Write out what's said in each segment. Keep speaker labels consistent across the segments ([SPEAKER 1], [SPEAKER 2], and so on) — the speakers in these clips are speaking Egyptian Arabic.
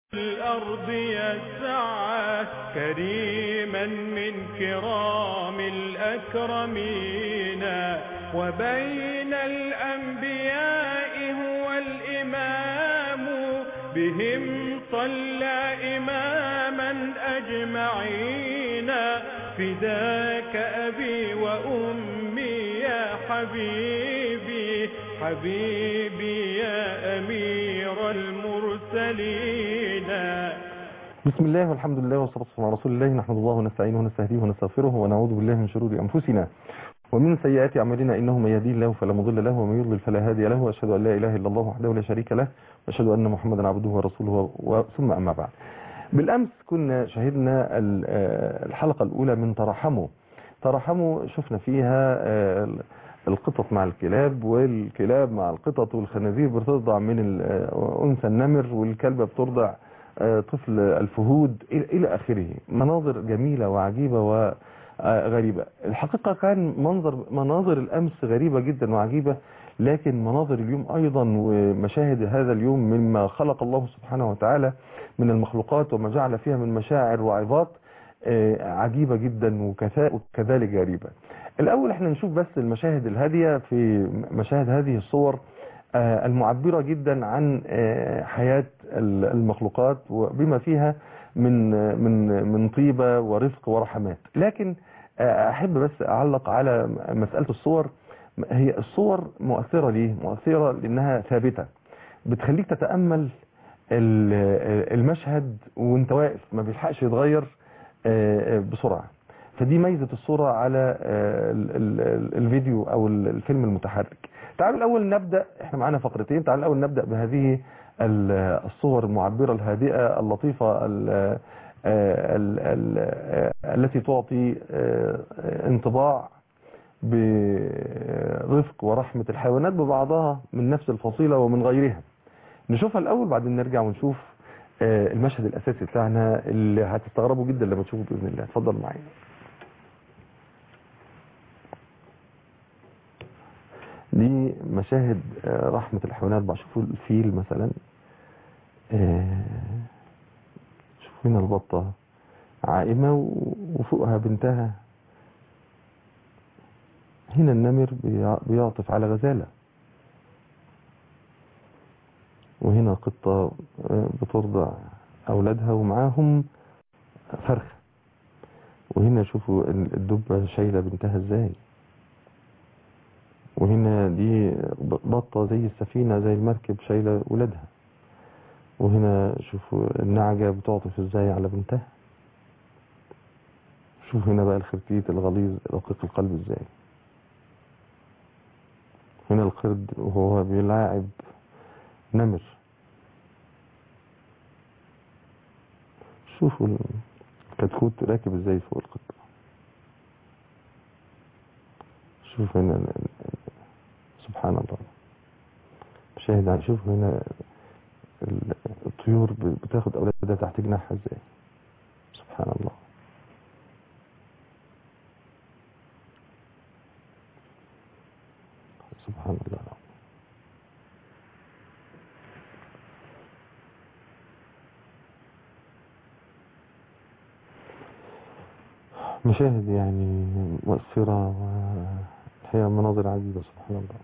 [SPEAKER 1] الأرض يسعى كريما من كرام الأكرمين وبين الأنبياء هو الإمام بهم صلى إماما أجمعين فداك أبي وأمي يا حبيبي حبيبي يا أمير المرسلين
[SPEAKER 2] بسم الله والحمد لله والصلاة والسلام على رسول الله نحمد الله ونستعينه ونستهديه ونستغفره ونعوذ بالله من شرور أنفسنا ومن سيئات أعمالنا إنه من يهديه الله فلا مضل له ومن يضلل فلا هادي له وأشهد أن لا إله إلا الله وحده لا شريك له وأشهد أن محمدا عبده ورسوله و- ثم أما بعد بالأمس كنا شهدنا ال- آه، الحلقة الأولى من ترحموا ترحموا شفنا فيها آه، القطط مع الكلاب والكلاب مع القطط والخنازير بترضع من ال- آه، أنثى النمر والكلبة بترضع آه، طفل الفهود إلى إلى آخره مناظر جميلة وعجيبة وغريبة الحقيقة كان منظر مناظر الأمس غريبة جدا وعجيبة لكن مناظر اليوم أيضا ومشاهد هذا اليوم مما خلق الله سبحانه وتعالى من المخلوقات وما جعل فيها من مشاعر وعظات آه، عجيبة جدا وكذا- وكذلك غريبة الأول احنا نشوف بس المشاهد الهادية في مشاهد هذه الصور آه، المعبرة جدا عن آه، حياة ال- المخلوقات وبما فيها من آه، من من طيبة ورفق ورحمات لكن آه، أحب بس أعلق على مسألة الصور هي الصور مؤثرة ليه؟ مؤثرة لأنها ثابتة بتخليك تتأمل ال- المشهد وانت واقف ما بيلحقش يتغير آه، بسرعة فدي ميزة الصورة على آه، ال- ال- الفيديو أو الفيلم المتحرك تعالوا الأول نبدأ احنا معانا فقرتين تعالوا الأول نبدأ بهذه ال- الصور المعبرة الهادئة اللطيفة ال- آه، ال- ال- آه، التي تعطي آه، انطباع برفق ورحمة الحيوانات ببعضها من نفس الفصيلة ومن غيرها نشوفها الأول بعدين نرجع ونشوف آه، المشهد الأساسي بتاعنا اللي هتستغربوا جدا لما تشوفوا بإذن الله اتفضل معايا دي مشاهد آه، رحمة الحيوانات بقى شوفوا الفيل مثلا آه، شوفوا هنا البطة عائمة و- وفوقها بنتها هنا النمر بيع- بيعطف على غزالة وهنا قطة آه، بترضع أولادها ومعاهم فرخة وهنا شوفوا ال- الدبة شايلة بنتها ازاي وهنا دي ب- بطة زي السفينة زي المركب شايلة ولادها وهنا شوفوا النعجة بتعطف ازاي على بنتها شوف هنا بقى الخرتيت الغليظ رقيق القلب ازاي هنا القرد وهو بيلاعب نمر شوفوا الكتكوت راكب ازاي فوق القطة شوف هنا ال- ال- سبحان الله شاهد عن- شوف هنا ال- الطيور ب- بتاخد اولادها تحت جناحها ازاي سبحان الله سبحان الله مشاهد يعني مؤثرة والحقيقة مناظر عجيبة سبحان الله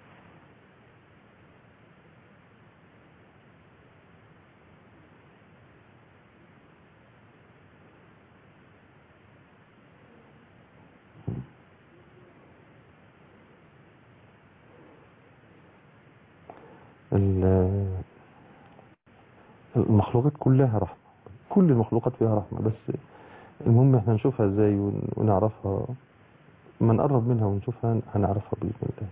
[SPEAKER 2] ال- المخلوقات كلها رحمة كل المخلوقات فيها رحمة بس المهم احنا نشوفها ازاي ون- ونعرفها ما نقرب منها ونشوفها هنعرفها بإذن الله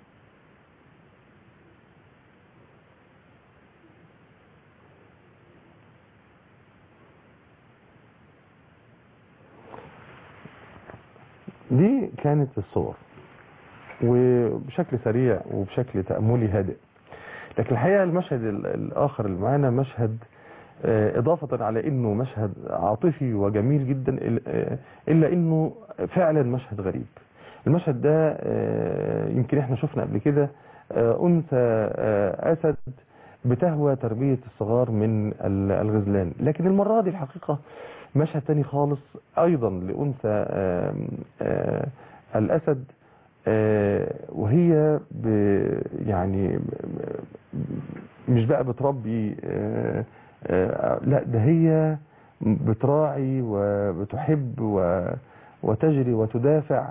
[SPEAKER 2] دي كانت الصور وبشكل سريع وبشكل تأملي هادئ لكن الحقيقة المشهد ال- الآخر اللي معانا مشهد آه، إضافة على أنه مشهد عاطفي وجميل جدا ال- آه، إلا أنه فعلا مشهد غريب المشهد ده آه، يمكن احنا شفنا قبل كده آه، أنثى آه، أسد بتهوى تربية الصغار من ال- الغزلان لكن المرة دي الحقيقة مشهد تاني خالص أيضا لأنثى آم، آه، الأسد آه، وهي ب يعني مش بقى بتربي آه، آه، لا ده هي بتراعي وبتحب و- وتجري وتدافع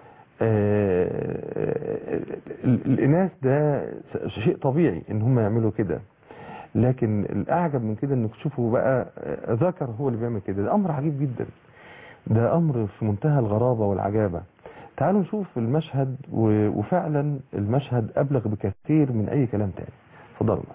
[SPEAKER 2] آه، ال- الإناث ده شيء طبيعي إن هم يعملوا كده لكن الأعجب من كده إنك تشوفوا بقى آه، ذكر هو اللي بيعمل كده ده أمر عجيب جدا ده أمر في منتهى الغرابة والعجابة تعالوا نشوف المشهد و- وفعلا المشهد أبلغ بكثير من أي كلام تاني اتفضلوا معايا.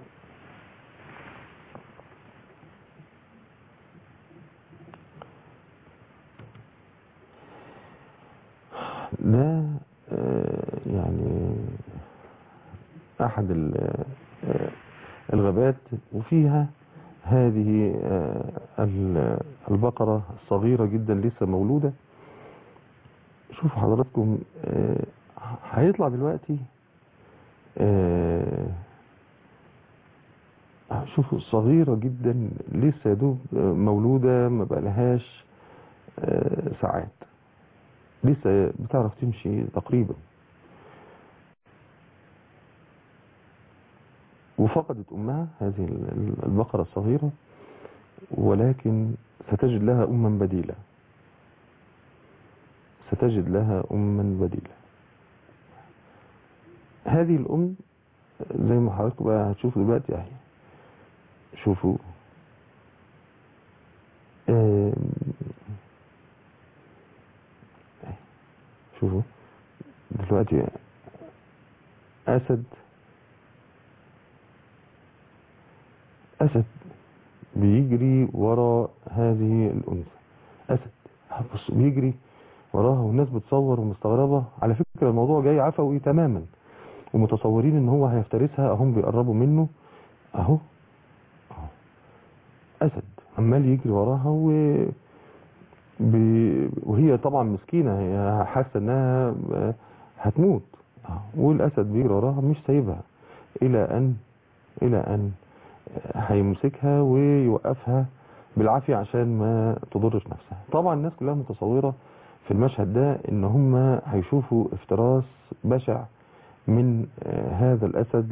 [SPEAKER 2] ده آه، يعني أحد ال- آه، الغابات وفيها هذه آه، ال- البقرة الصغيرة جدا لسه مولودة شوفوا حضراتكم آه، هيطلع دلوقتي آه، شوفوا صغيرة جدا لسه يا دوب آه، مولودة ما بقالهاش آه، ساعات لسه بتعرف تمشي تقريبا وفقدت أمها هذه ال- البقرة الصغيرة ولكن ستجد لها أما بديلة ستجد لها أما بديلة هذه الأم زي ما حضرتك بقى هتشوفوا دلوقتي اهي شوفوا آم، أهي. شوفوا دلوقتي أسد أسد بيجري ورا هذه الأنثى أسد بص بيجري وراها والناس بتصور ومستغربة على فكرة الموضوع جاي عفوي تماما ومتصورين ان هو هيفترسها اهم بيقربوا منه اهو اهو اسد عمال يجري وراها و ب... وهي طبعا مسكينه هي حاسه انها هتموت أهو. والاسد بيجري وراها مش سايبها الى ان الى ان هيمسكها ويوقفها بالعافيه عشان ما تضرش نفسها طبعا الناس كلها متصوره في المشهد ده ان هم هيشوفوا افتراس بشع من آه، هذا الأسد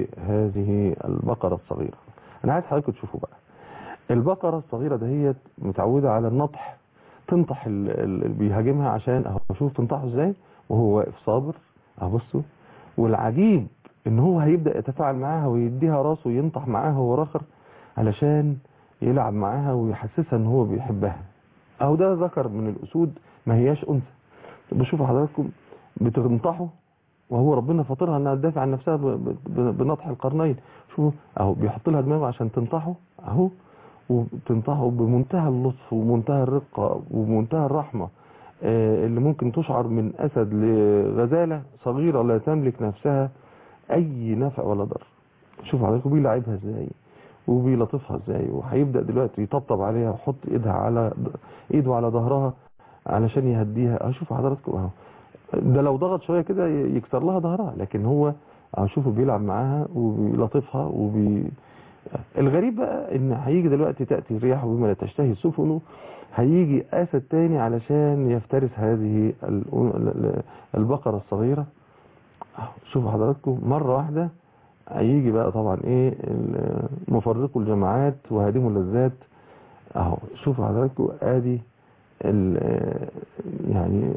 [SPEAKER 2] لهذه البقرة الصغيرة أنا عايز حضرتك تشوفوا بقى البقرة الصغيرة دهيت متعودة على النطح تنطح ال- ال- اللي بيهاجمها عشان اهو شوف تنطحه ازاي وهو واقف صابر اهو بصوا والعجيب ان هو هيبدأ يتفاعل معاها ويديها راسه وينطح معاها هو راخر علشان يلعب معاها ويحسسها ان هو بيحبها اهو ده ذكر من الاسود ما هياش انثى بشوف حضراتكم بتنطحه وهو ربنا فاطرها انها تدافع عن نفسها ب- ب- بنطح القرنين شوفوا اهو بيحط لها دماغه عشان تنطحه اهو وتنطحه بمنتهى اللطف ومنتهى الرقة ومنتهى الرحمة آه، اللي ممكن تشعر من اسد لغزالة صغيرة لا تملك نفسها اي نفع ولا ضر شوف حضرتك بيلعبها ازاي وبيلطفها ازاي وهيبدأ دلوقتي يطبطب عليها ويحط ايدها على ايده على ظهرها علشان يهديها اشوف حضراتكم اهو ده لو ضغط شوية كده يكسر لها ظهرها لكن هو هشوفه بيلعب معاها وبيلطفها وبي الغريب بقى ان هيجي دلوقتي تأتي الرياح بما لا تشتهي السفن هيجي اسد تاني علشان يفترس هذه ال- ال- البقرة الصغيرة شوفوا حضراتكم مرة واحدة هيجي بقى طبعا ايه ال- مفرقوا الجماعات وهادموا اللذات اهو شوفوا حضراتكم ادي ال- يعني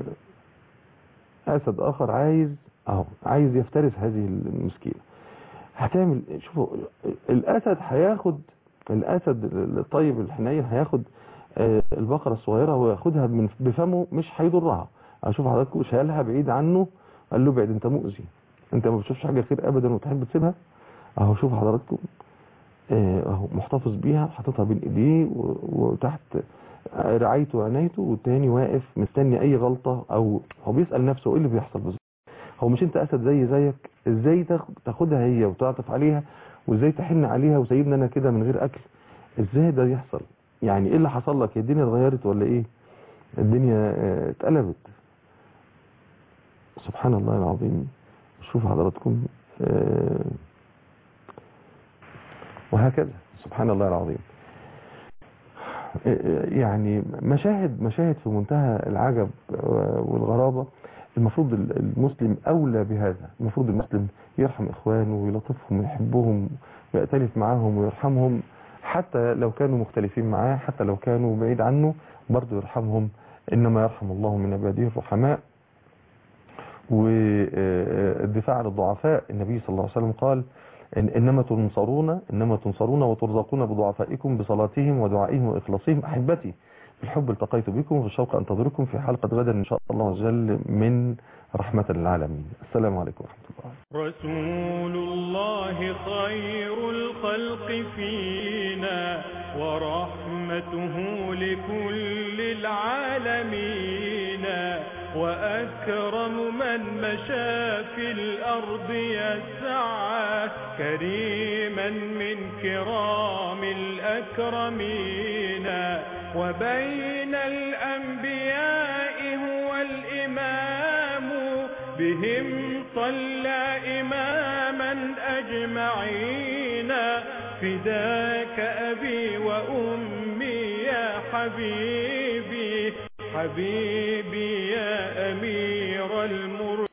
[SPEAKER 2] اسد اخر عايز اهو عايز يفترس هذه المسكينه هتعمل شوفوا الاسد هياخد الاسد الطيب الحنين هياخد آه، البقره الصغيره وياخدها من بفمه مش هيضرها اشوف حضراتكم شالها بعيد عنه قال له بعد انت مؤذي انت ما بتشوفش حاجه خير ابدا وتحب تسيبها اهو شوف حضراتكم آه، اهو محتفظ بيها حاططها بين ايديه و- وتحت رعايته وعنايته والتاني واقف مستني اي غلطة او هو بيسأل نفسه ايه اللي بيحصل بالظبط هو مش انت اسد زي زيك ازاي تاخ- تاخدها هي وتعطف عليها وازاي تحن عليها وسايبني انا كده من غير اكل ازاي ده يحصل يعني ايه اللي حصل لك هي الدنيا اتغيرت ولا ايه الدنيا آه، اتقلبت سبحان الله العظيم شوف حضراتكم آه، وهكذا سبحان الله العظيم يعني مشاهد مشاهد في منتهى العجب والغرابة المفروض المسلم أولى بهذا المفروض المسلم يرحم إخوانه ويلطفهم ويحبهم ويأتلف معاهم ويرحمهم حتى لو كانوا مختلفين معاه حتى لو كانوا بعيد عنه برضه يرحمهم إنما يرحم الله من عباده الرحماء والدفاع عن الضعفاء النبي صلى الله عليه وسلم قال إن إنما تنصرون إنما تنصرون وترزقون بضعفائكم بصلاتهم ودعائهم وإخلاصهم أحبتي بالحب التقيت بكم وفي الشوق أنتظركم في حلقة غدا إن شاء الله عز وجل من رحمة للعالمين السلام عليكم ورحمة الله
[SPEAKER 1] رسول الله خير الخلق فينا ورحمته لكل العالمين وأكرم من مشى في الأرض يسعى كريما من كرام الأكرمين وبين الأنبياء هو الإمام بهم صلى إماما أجمعين فداك أبي وأمي يا حبيبي حبيبي يا أمير المرسلين